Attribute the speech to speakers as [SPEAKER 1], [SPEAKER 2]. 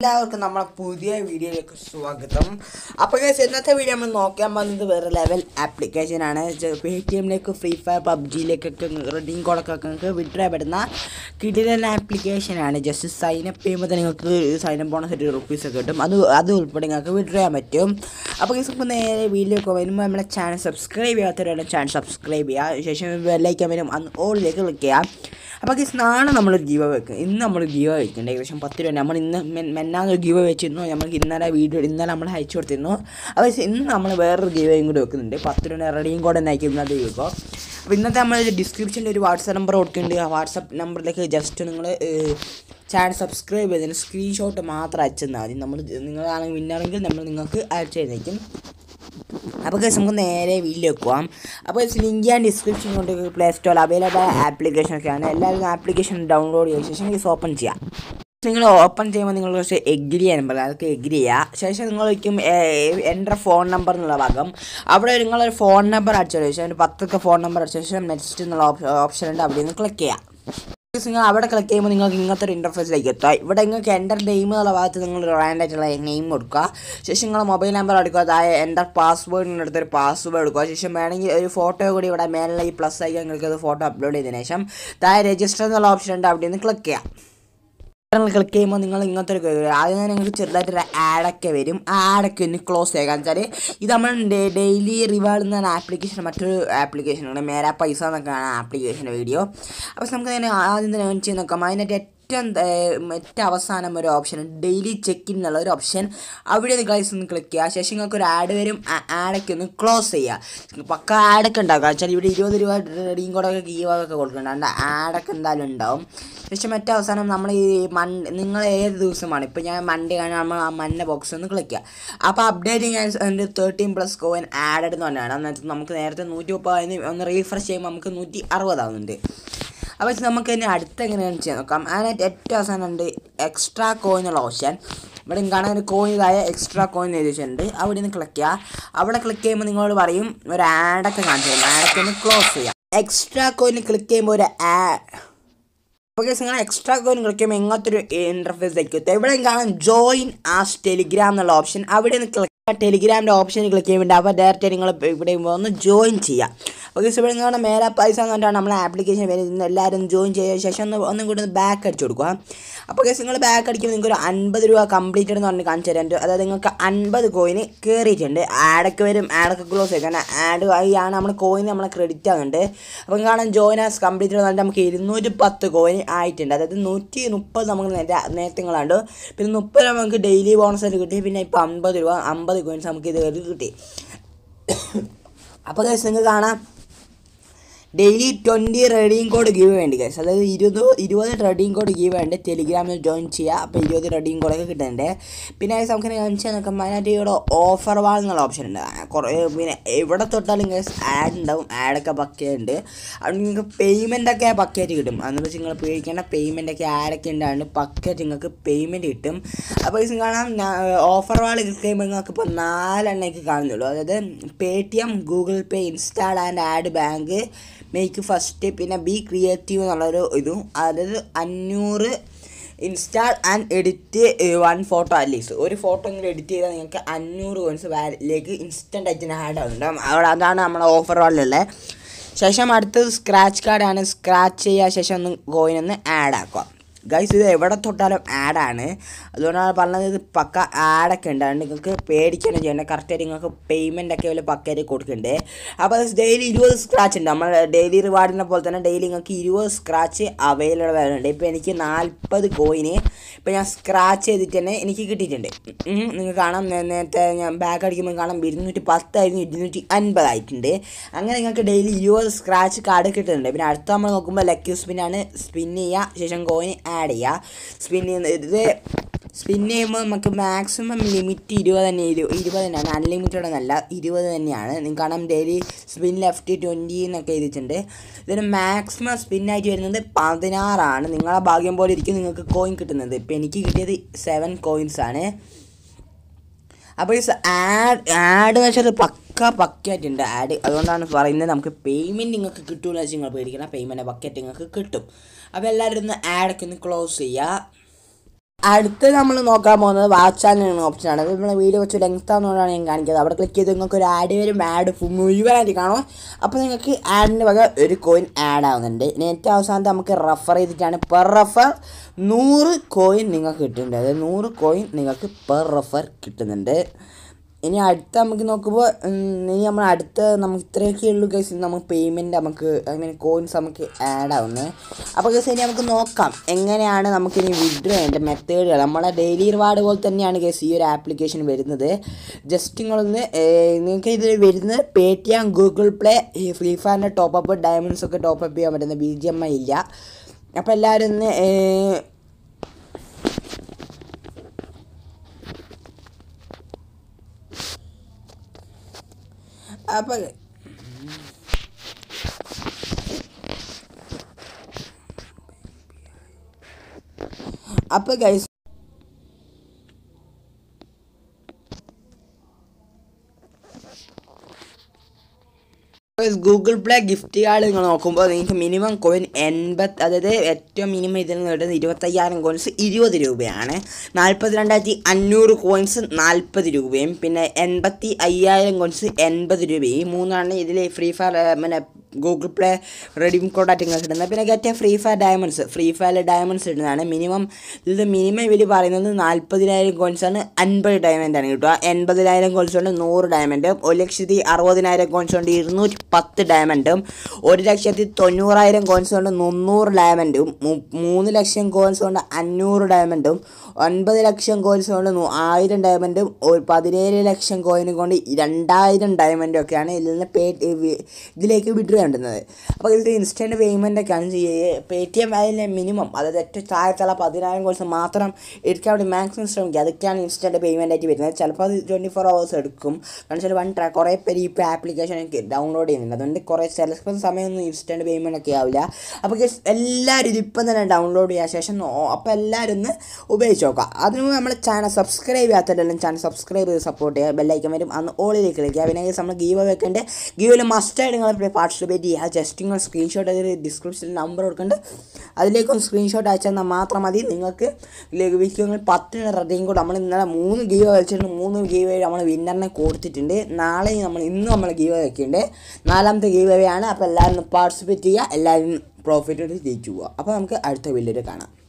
[SPEAKER 1] എല്ലാവർക്കും നമ്മളെ പുതിയ വീഡിയോയിലേക്ക് സ്വാഗതം അപ്പോൾ ഗൈസ് ഇന്നത്തെ വീഡിയോ നമ്മൾ നോക്കാൻ പോകുന്നത് വേറെ ലെവൽ ആപ്ലിക്കേഷൻ ആണ് പേ ടി എമ്മിലേക്ക് ഫ്രീ ഫയർ പബ്ജിയിലേക്കൊക്കെ റെഡിങ് കോഡൊക്കെ നിങ്ങൾക്ക് വിഡ്രോ പെടുന്ന കിടിലൻ ആപ്ലിക്കേഷനാണ് ജസ്റ്റ് സൈൻ അപ്പ് ചെയ്യുമ്പോൾ തന്നെ നിങ്ങൾക്ക് സൈൻ അപ്പ് ബോണസ് ഒരു റുപ്പീസ് ഒക്കെ കിട്ടും അത് അത് ഉൾപ്പെടെ നിങ്ങൾക്ക് വിഡ്രോ ചെയ്യാൻ പറ്റും അപ്പോൾ ഗൈസ് നമുക്ക് നേരെ വീഡിയോക്ക് വരുമ്പോൾ നമ്മളെ ചാനൽ സബ്സ്ക്രൈബ് ചെയ്യാത്തവരാണ് ചാനൽ സബ്സ്ക്രൈബ് ചെയ്യുക ശേഷം ബെല്ലൈക്കാൻ വരും അന്ന് ഓളിലേക്ക് ക്ലിക്ക് ചെയ്യാം അപ്പോൾ ഗൈസ് നാളെ നമ്മൾ ജീവ വെക്കും ഇന്ന് നമ്മൾ ജീവ വെക്കുന്നുണ്ട് ഏകദേശം പത്ത് രൂപ നമ്മൾ ഇന്ന് മെ- മെന്നാന്ന് ഒരു ജീവ വെച്ചിരുന്നു നമുക്ക് ഇന്നലെ വീഡിയോ ഇന്നലെ നമ്മൾ അയച്ചു കൊടുത്തിരുന്നു അപ്പോൾ guys, ഇന്ന് നമ്മൾ വേറൊരു ജീവയും കൂടി വെക്കുന്നുണ്ട് പത്ത് രൂപ റെഡിയും കൂടെ തന്നെ അയക്കും ഇന്നത്തെ ജീവോ അപ്പോൾ ഇന്നത്തെ നമ്മൾ ഡിസ്ക്രിപ്ഷനിൽ ഒരു വാട്സാപ്പ് നമ്പർ കൊടുക്കുന്നുണ്ട് ആ വാട്സാപ്പ് നമ്പറിലേക്ക് ജസ്റ്റ് നിങ്ങൾ ചാനൽ സബ്സ്ക്രൈബ് ചെയ്തതിന് സ്ക്രീൻഷോട്ട് മാത്രം അയച്ചു തന്നാൽ മതി നമ്മൾ നിങ്ങളാണെങ്കിൽ വിന്നാണെങ്കിൽ നമ്മൾ നിങ്ങൾക്ക് അയച്ചു തന്നേക്കും അപ്പോൾ guys, നമുക്ക് നേരെ വീഡിയോ പോവാം അപ്പോൾ ലിങ്ക് ഞാൻ ഡിസ്ക്രിപ്ഷൻ കൊണ്ട് പ്ലേ സ്റ്റോറിൽ അവൈലബിൾ ആപ്ലിക്കേഷൻ ഒക്കെയാണ് എല്ലാവരും ആപ്ലിക്കേഷൻ ഡൗൺലോഡ് ചെയ്ത ശേഷം ഗൈസ് ഓപ്പൺ ചെയ്യാം നിങ്ങൾ ഓപ്പൺ ചെയ്യുമ്പോൾ നിങ്ങൾ കുറച്ച് എഗ്രി ചെയ്യാൻ പറയും അതൊക്കെ എഗ്രി ചെയ്യുക ശേഷം നിങ്ങൾ വയ്ക്കും എൻ്റെ ഫോൺ നമ്പർ എന്നുള്ള ഭാഗം അവിടെ നിങ്ങളൊരു ഫോൺ നമ്പർ അടിച്ച ശേഷം ഒരു പത്തൊക്കെ ഫോൺ നമ്പർ അടിച്ച ശേഷം നെക്സ്റ്റ് എന്നുള്ള ഓപ്ഷൻ ഉണ്ട് അവിടെ നിന്ന് ക്ലിക്ക് ചെയ്യാം Guys, നിങ്ങൾ അവിടെ ക്ലിക്ക് ചെയ്യുമ്പോൾ നിങ്ങൾക്ക് ഇങ്ങനത്തെ ഒരു ഇൻ്റർഫേസിലേക്ക് എത്താം ഇവിടെ നിങ്ങൾക്ക് എൻ്റർ നെയിം എന്നുള്ള ഭാഗത്ത് നിങ്ങൾ റാൻഡ് ആയിട്ടുള്ള നെയിം കൊടുക്കുക ശേഷം നിങ്ങൾ മൊബൈൽ നമ്പർ എടുക്കുക താഴെ എൻ്റർ പാസ്വേഡിൻ്റെ അടുത്തൊരു പാസ്വേഡ് എടുക്കുക ശേഷം വേണമെങ്കിൽ ഒരു ഫോട്ടോ കൂടി ഇവിടെ മേലെ ഈ പ്ലസ് ആയി നിങ്ങൾക്ക് അത് ഫോട്ടോ അപ്ലോഡ് ചെയ്തതിനു ശേഷം താഴെ രജിസ്റ്റർ എന്നുള്ള ഓപ്ഷൻ ഉണ്ട് അവിടെ നിന്ന് ക്ലിക്ക് ചെയ്യാം നിങ്ങൾ ക്ലിക്ക് ചെയ്യുമ്പോൾ നിങ്ങൾ ഇങ്ങനത്തെ ഒരു വരും ആദ്യം തന്നെ നിങ്ങൾക്ക് ചെറുതായിട്ടൊരു ആഡൊക്കെ വരും ആ ആഡൊക്കെ ഒന്ന് ക്ലോസ് ചെയ്യുക കാരണം വെച്ചാൽ ഇത് നമ്മൾ ഡെയിലി റിവാർഡ് എന്ന ആപ്ലിക്കേഷൻ മറ്റൊരു ആപ്ലിക്കേഷനാണ് മേരാ പൈസ എന്നൊക്കെയാണ് ആപ്ലിക്കേഷൻ്റെ വീഡിയോ അപ്പോൾ നമുക്ക് തന്നെ ആദ്യം തന്നെ ഏൺ ചെയ്ത് നോക്കാം അതിനായിട്ട് ഏറ്റവും ഏറ്റവും അവസാനം ഒരു ഓപ്ഷൻ ഡെയിലി ചെക്ക് ഇൻ എന്നുള്ള ഒരു ഓപ്ഷൻ അവിടെ നിന്ന് ക്ലൈസ് ഒന്ന് ക്ലിക്ക് ചെയ്യുക ശേഷം നിങ്ങൾക്ക് ഒരു ആഡ് വരും ആ ആഡൊക്കെ ഒന്ന് ക്ലോസ് ചെയ്യുക പക്ക ആഡൊക്കെ ഉണ്ടാകുക വെച്ചാൽ ഇവിടെ ഇരുപത് രൂപ റെഡിയും കൂടെ ഒക്കെ കീവൊക്കെ കൊടുക്കുന്നുണ്ട് ആഡൊക്കെ എന്തായാലും ഉണ്ടാവും ശേഷം മറ്റേ അവസാനം നമ്മൾ ഈ മൺ നിങ്ങൾ ഏത് ദിവസമാണ് ഇപ്പോൾ ഞാൻ മൺഡേ ആണ് നമ്മൾ ആ മഞ്ഞ ബോക്സ് ഒന്ന് ക്ലിക്ക് ചെയ്യുക അപ്പോൾ അപ്ഡേറ്റിംഗ് എൻ്റെ തേർട്ടീൻ പ്ലസ് കോയിൻ ആഡഡ് എന്ന് പറഞ്ഞാണ് അന്നേരത്ത് നമുക്ക് നേരത്തെ നൂറ്റി മുപ്പത് ഒന്ന് റീഫ്രഷ് ചെയ്യുമ്പോൾ നമുക്ക് നൂറ്റി അറുപതാവുന്നുണ്ട് അപ്പോൾ ഇത് നമുക്ക് ഇനി അടുത്ത എങ്ങനെയാണെന്ന് ചെയ്യാൻ നോക്കാം അതിനായിട്ട് ഏറ്റവും അവസാനം ഉണ്ട് എക്സ്ട്രാ കോയിൻ എന്നുള്ള ഓപ്ഷൻ ഇവിടെ കാണാൻ ഒരു കോയിൻ ഇതായ എക്സ്ട്രാ കോയിൻ എഴുതി വെച്ചിട്ടുണ്ട് അവിടെ നിന്ന് ക്ലിക്ക് ചെയ്യുക അവിടെ ക്ലിക്ക് ചെയ്യുമ്പോൾ നിങ്ങളോട് പറയും ഒരു ആഡൊക്കെ കാണിച്ചു തരും ആഡൊക്കെ ഒന്ന് ക്ലോസ് ചെയ്യാം എക്സ്ട്രാ കോയിൻ ക്ലിക്ക് ചെയ്യുമ്പോൾ ഒരു ആ ഓക്കെ നിങ്ങൾ എക്സ്ട്രാ കോയിൻ ക്ലിക്ക് ചെയ്യുമ്പോൾ ഇങ്ങനത്തെ ഒരു ഇൻ്റർഫേസ് എത്തും ഇവിടെ കാണാം ജോയിൻ ആസ് ടെലിഗ്രാം എന്നുള്ള ഓപ്ഷൻ അവിടെ നിന്ന് ക്ലിക്ക് ടെലിഗ്രാമിൻ്റെ ഓപ്ഷൻ ക്ലിക്ക് ചെയ്യുമ്പോൾ അപ്പോൾ ഡയറക്റ്റ് നിങ്ങൾ ഇവിടെ ഒന്ന് ജോയിൻ ചെയ്യാം ഓക്കെ ഇവിടെ നിങ്ങളുടെ മേലെ പൈസ എന്ന് പറഞ്ഞാൽ നമ്മളെ ആപ്ലിക്കേഷൻ വരുന്നത് എല്ലാവരും ജോയിൻ ചെയ്ത ശേഷം ഒന്ന് ഒന്നും കൂടി ഒന്ന് ബാക്ക് അടിച്ചു കൊടുക്കുക അപ്പോൾ കേസ് നിങ്ങൾ ബാക്ക് അടിക്കുമ്പോൾ നിങ്ങൾക്ക് ഒരു അൻപത് രൂപ കംപ്ലീറ്റഡ് എന്ന് പറഞ്ഞ് കാണിച്ചു തരാൻ അതായത് നിങ്ങൾക്ക് അൻപത് കോയിന് കയറിയിട്ടുണ്ട് ആഡൊക്കെ വരും ആഡൊക്കെ ക്ലോസ് ചെയ്യും കാരണം ആഡ് വഴിയാണ് നമ്മൾ കോയിൻ നമ്മളെ ക്രെഡിറ്റ് ആകുന്നുണ്ട് അപ്പം കാണാൻ ജോയിൻ ആസ് കംപ്ലീറ്റഡ് എന്ന് പറഞ്ഞാൽ നമുക്ക് ഇരുന്നൂറ്റി പത്ത് കോയിൻ ആയിട്ടുണ്ട് അതായത് നൂറ്റി മുപ്പത് നമുക്ക് നേരത്തെ നേരത്തെ കണ്ടു പിന്നെ മുപ്പത് രൂപ നമുക്ക് ഡെയിലി ബോണസ് ആയിട്ട് കിട്ടി പിന്നെ ഇപ്പോൾ അമ്പത് രൂപ അമ്പത് കോയിൻസ് നമുക്ക് ഇത് കിട്ടി അപ്പോൾ കേസ് നിങ്ങൾക്ക് കാണാം daily twenty redeem code give വേണ്ടി ഗൈസ് അതായത് ഇരുപത് ഇരുപത് റെഡിങ് കോഡ് ഗീവ് വേണ്ടി ടെലിഗ്രാമിൽ ജോയിൻ ചെയ്യുക അപ്പോൾ ഇരുപത് റെഡിങ് കോഡൊക്കെ കിട്ടുന്നുണ്ട് പിന്നെ guys നമുക്ക് കാണിച്ചാൽ നോക്കാം അതിനകത്ത് ഇവിടെ ഓഫർ വാൾ എന്നുള്ള ഓപ്ഷൻ ഉണ്ട് കുറേ പിന്നെ എവിടെ തൊട്ടാലും ഗൈസ് ആഡ് ഉണ്ടാവും ആഡൊക്കെ പക്കയുണ്ട് അവിടെ നിങ്ങൾക്ക് പേയ്മെൻ്റ് ഒക്കെ പക്കയായിട്ട് കിട്ടും അതെന്ന് വെച്ച് നിങ്ങൾ പേടിക്കേണ്ട പേയ്മെൻ്റ് ഒക്കെ ആഡൊക്കെ ഉണ്ടാകും പക്കയായിട്ട് നിങ്ങൾക്ക് പേയ്മെൻറ്റ് കിട്ടും അപ്പോൾ guys കാണാം ഓഫർ വാൾ ക്ലിക്ക് ചെയ്യുമ്പോൾ നിങ്ങൾക്ക് ഇപ്പോൾ നാലെണ്ണയ്ക്ക് കാണുന്നുള്ളൂ അതായത് Paytm Google Pay install and add bank make first പിന്നെ ബി ക്രിയേറ്റീവ് എന്നുള്ളൊരു ഇതും അതായത് അഞ്ഞൂറ് install and edit one photo at least ഒരു ഫോട്ടോ എങ്കിലും എഡിറ്റ് ചെയ്താൽ നിങ്ങൾക്ക് അഞ്ഞൂറ് കോയിൻസ് വാലിലേക്ക് ഇൻസ്റ്റൻ്റ് ആയിട്ട് ആഡ് ആവുന്നുണ്ട് അവിടെ അതാണ് നമ്മുടെ ഓഫർ വാളിലുള്ളത് ശേഷം അടുത്തത് സ്ക്രാച്ച് കാർഡാണ് സ്ക്രാച്ച് ചെയ്യുക ശേഷം ഒന്ന് കോയിൻ ഒന്ന് ആഡ് ആക്കുക ഗൈസ് ഇത് എവിടെ തൊട്ടാലും ആഡാണ് അതുകൊണ്ടാണ് പറഞ്ഞത് ഇത് പക്ക ആഡൊക്കെ ഉണ്ട് അതുകൊണ്ട് നിങ്ങൾക്ക് പേടിക്കണം ചെയ്യേണ്ട കറക്റ്റായിട്ട് നിങ്ങൾക്ക് പേയ്മെൻ്റ് ഒക്കെ വലിയ പക്കയായിട്ട് കൊടുക്കുന്നുണ്ട് അപ്പോൾ ഡെയിലി ഇരുപത് സ്ക്രാച്ച് ഉണ്ട് നമ്മൾ ഡെയിലി റിവാർഡിനെ പോലെ തന്നെ ഡെയിലി നിങ്ങൾക്ക് ഇരുപത് സ്ക്രാച്ച് അവൈലബിൾ വരുന്നുണ്ട് ഇപ്പോൾ എനിക്ക് നാൽപ്പത് കോയിന് ഇപ്പോൾ ഞാൻ സ്ക്രാച്ച് ചെയ്തിട്ട് തന്നെ എനിക്ക് കിട്ടിയിട്ടുണ്ട് നിങ്ങൾക്ക് കാണാം നേ- നേരത്തെ ഞാൻ ബാക്ക് അടിക്കുമ്പോൾ കാണാം ഇരുന്നൂറ്റി പത്തായിരുന്നു ഇരുന്നൂറ്റി അൻപതായിട്ടുണ്ട് അങ്ങനെ നിങ്ങൾക്ക് ഡെയിലി ഇരുപത് സ്ക്രാച്ച് കാർഡ് കിട്ടുന്നുണ്ട് പിന്നെ അടുത്ത നമ്മൾ നോക്കുമ്പോൾ ലക്കി സ്പിന്നാണ് സ്പിൻ ചെയ്യുക ശേഷം കോയിൻ ആഡ് ചെയ്യുക സ്പിൻ ചെയ്യുന്ന ഇത് സ്പിൻ ചെയ്യുമ്പോൾ നമുക്ക് മാക്സിമം ലിമിറ്റ് ഇരുപത് തന്നെ ഇരു ഇരുപത് തന്നെയാണ് അൺലിമിറ്റഡ് എന്നല്ല ഇരുപത് തന്നെയാണ് നിങ്ങൾക്ക് കാണാം ഡെയിലി സ്പിൻ ലെഫ്റ്റ് ട്വൻറ്റി എന്നൊക്കെ എഴുതിയിട്ടുണ്ട് ഇതിന് മാക്സിമം സ്പിന്നായിട്ട് വരുന്നത് പതിനാറാണ് നിങ്ങളെ ഭാഗ്യം പോലെ ഇരിക്കും നിങ്ങൾക്ക് കോയിൻ കിട്ടുന്നത് ഇപ്പോൾ എനിക്ക് കിട്ടിയത് സെവൻ കോയിൻസ് ആണ് അപ്പോൾ ഈ ആഡ് ആഡ് എന്ന് വെച്ചാൽ പക്ക പക്കയായിട്ടുണ്ട് ആഡ് അതുകൊണ്ടാണ് പറയുന്നത് നമുക്ക് പേയ്മെൻറ്റ് നിങ്ങൾക്ക് കിട്ടുമെന്ന് വെച്ചാൽ നിങ്ങൾ പേടിക്കണം പേയ്മെൻറ്റ് പക്കയായിട്ട് നിങ്ങൾക്ക് കിട്ടും അപ്പോൾ എല്ലാവരും ഒന്ന് ആഡൊക്കെ ഒന്ന് ക്ലോസ് ചെയ്യുക അടുത്ത് നമ്മൾ നോക്കാൻ പോകുന്നത് വാച്ച് ചാനൽ ഓപ്ഷനാണ് അത് നമ്മളെ വീഡിയോ വെച്ച് ലെങ്ത് ആണെന്നുകൊണ്ടാണ് ഞാൻ കാണിക്കുന്നത് അവിടെ ക്ലിക്ക് ചെയ്ത് നിങ്ങൾക്ക് ഒരു ആഡ് വരും ആഡ് മുഴുവനായിട്ട് കാണും അപ്പോൾ നിങ്ങൾക്ക് ആഡിൻ്റെ വക ഒരു കോയിൻ ആഡ് ആവുന്നുണ്ട് ഇനി ഏറ്റവും അവസാനത്തെ നമുക്ക് റെഫർ ചെയ്തിട്ടാണ് പെർ റെഫർ നൂറ് കോയിൻ നിങ്ങൾക്ക് കിട്ടുന്നുണ്ട് അതായത് നൂറ് കോയിൻ നിങ്ങൾക്ക് പെർ റെഫർ കിട്ടുന്നുണ്ട് ഇനി അടുത്ത നമുക്ക് നോക്കുമ്പോൾ ഉം, ഇനി നമ്മൾ അടുത്ത നമുക്ക് ഇത്രയൊക്കെ ഉള്ളൂ കേസ് നമുക്ക് പേയ്മെൻറ്റ് നമുക്ക് അങ്ങനെ കോയിൻസ് നമുക്ക് ആഡ് ആവുന്നത് അപ്പോൾ കേസ് ഇനി നമുക്ക് നോക്കാം എങ്ങനെയാണ് നമുക്ക് ഇനി വിഡ്രോ ചെയ്യേണ്ട മെത്തേഡുകൾ നമ്മളെ ഡെയിലി റിവാർഡ് പോലെ തന്നെയാണ് കേസ് ഈ ഒരു ആപ്ലിക്കേഷൻ വരുന്നത് ജസ്റ്റ് നിങ്ങളൊന്ന് ഏർ, നിങ്ങൾക്ക് ഇത് വരുന്നത് Paytm Google Play ഈ ഫ്രീ ഫയറിൻ്റെ ടോപ്പ് അപ്പ് ഡയമണ്ട്സ് ഒക്കെ ടോപ്പ് അപ്പ് ചെയ്യാൻ പറ്റുന്ന ബി ജി എം ഐ ഇല്ല അപ്പോൾ എല്ലാവരും ഒന്ന് ഏർ, അപ്പോൾ അപ്പോൾ guys Google play gift card നിങ്ങൾ നോക്കുമ്പോൾ നിങ്ങൾക്ക് മിനിമം കോയിൻ എൺപത് അതായത് ഏറ്റവും മിനിമം ഇതിൽ നിന്ന് കിട്ടുന്നത് ഇരുപത്തയ്യായിരം കോയിൻസ് ഇരുപത് രൂപയാണ് നാൽപ്പത്തി രണ്ടായിരത്തി അഞ്ഞൂറ് കോയിൻസ് നാൽപ്പത് രൂപയും പിന്നെ എൺപത്തി അയ്യായിരം കോയിൻസ് എൺപത് രൂപയും ഈ മൂന്നാണ് ഇതിൽ ഫ്രീ ഫയർ പിന്നെ ഗൂഗിൾ പ്ലേ റെഡീം കോഡായിട്ട് നിങ്ങൾക്ക് കിട്ടുന്നത് പിന്നെ get free fire diamonds free fire diamonds ഇടുന്നതാണ് മിനിമം ഇത് മിനിമം ഇവർ പറയുന്നത് നാൽപ്പതിനായിരം കോയിൻസ് ആണ് അൻപത് ഡയമണ്ട് ആണ് കിട്ടുക എൺപതിനായിരം കോയിൻസ് കൊണ്ട് നൂറ് ഡയമണ്ടും ഒരു ലക്ഷത്തി അറുപതിനായിരം കോയിൻസ് കൊണ്ട് ഇരുന്നൂറ്റി പത്ത് ഡയമണ്ടും ഒരു ലക്ഷത്തി തൊണ്ണൂറായിരം കോയിൻസ് കൊണ്ട് മുന്നൂറ് ഡയമണ്ടും മു- മൂന്ന് ലക്ഷം കോയിൻസ് കൊണ്ട് അഞ്ഞൂറ് ഡയമണ്ടും ഒൻപത് ലക്ഷം കോയിൻസ് കൊണ്ട് നൂ- ആയിരം ഡയമണ്ടും ഒരു പതിനേഴ് ലക്ഷം കോയിനും കൊണ്ട് രണ്ടായിരം ഡയമണ്ടും ഒക്കെയാണ് ഇതിൽ നിന്ന് പേ ഇതിലേക്ക് വിഡ്രോ ചെയ്യേണ്ടുന്നത് അപ്പോൾ ഇത് ഇൻസ്റ്റൻറ്റ് പേയ്മെൻ്റ് ഒക്കെയാണ് ചെയ്യുക പേ ടി എം അതിൻ്റെ മിനിമം അതായത് ഏറ്റവും താഴത്തുള്ള പതിനായിരം കോഴ്സ് മാത്രം എടുക്കാൻ വേണ്ടി മാക്സിമം ശ്രമിക്കുക അതൊക്കെയാണ് ഇൻസ്റ്റൻറ്റ് പേയ്മെൻ്റ് ആയിട്ട് വരുന്നത് ചിലപ്പോൾ അത് ട്വൻറ്റി ഫോർ അവേഴ്സ് എടുക്കും കാരണം വെച്ചാൽ വൺ ട്രാ കുറേ പേര് ഇപ്പോൾ ആപ്ലിക്കേഷൻ ഒക്കെ ഡൗൺലോഡ് ചെയ്യുന്നുണ്ട് അതുകൊണ്ട് കുറേ ചിലപ്പോൾ സമയമൊന്നും ഇൻസ്റ്റൻറ്റ് പേയ്മെൻ്റ് ഒക്കെ ആവില്ല അപ്പോൾ guys, എല്ലാവരും ഇതിപ്പം തന്നെ ഡൗൺലോഡ് ചെയ്യാൻ ശേഷം നോ- അപ്പോൾ എല്ലാവരും ഒന്ന് ഉപയോഗിച്ച് നോക്കുക അതിന് മുമ്പ് നമ്മുടെ ചാനൽ സബ്സ്ക്രൈബ് ചെയ്യാത്തവരെല്ലാം ചാനൽ സബ്സ്ക്രൈബ് ചെയ്ത് സപ്പോർട്ട് ചെയ്യുക ബെല്ലൈക്കൻ വരും അന്ന് ഓളിലേക്ക് കളിക്കുക പിന്നെ guys, നമ്മൾ ഗീവ് വെക്കേണ്ട ഗീവിൽ മസ്റ്റായിട്ട് നിങ്ങൾ പാർട്ടിസിപ്പേറ്റ് ചെയ്യുക ജസ്റ്റ് നിങ്ങൾ സ്ക്രീൻഷോട്ട് അതിൽ ഡിസ്ക്രിപ്ഷനിൽ നമ്പർ കൊടുക്കുന്നുണ്ട് അതിലേക്കൊന്ന് സ്ക്രീൻഷോട്ട് അയച്ചു തന്നാൽ മാത്രം മതി നിങ്ങൾക്ക് ലഭിക്കുമെങ്കിൽ പത്തിന് റെഡിയും കൂടെ നമ്മൾ ഇന്നലെ മൂന്ന് ഗീവ് വെച്ചിട്ടുണ്ട് മൂന്ന് ഗീവ് നമ്മൾ വിന്നറിനെ കൊടുത്തിട്ടുണ്ട് നാളെ നമ്മൾ ഇന്ന് നമ്മൾ ഗീവ് വെക്കുന്നുണ്ട് നാലാമത്തെ ഗീവ് ആണ് അപ്പോൾ എല്ലാവരും പാർട്ടിസിപ്പേറ്റ് ചെയ്യുക എല്ലാവരും പ്രോഫിറ്റ് ജയിച്ചു പോവുക അപ്പോൾ നമുക്ക് അടുത്ത വീഡിയോയിൽ കാണാം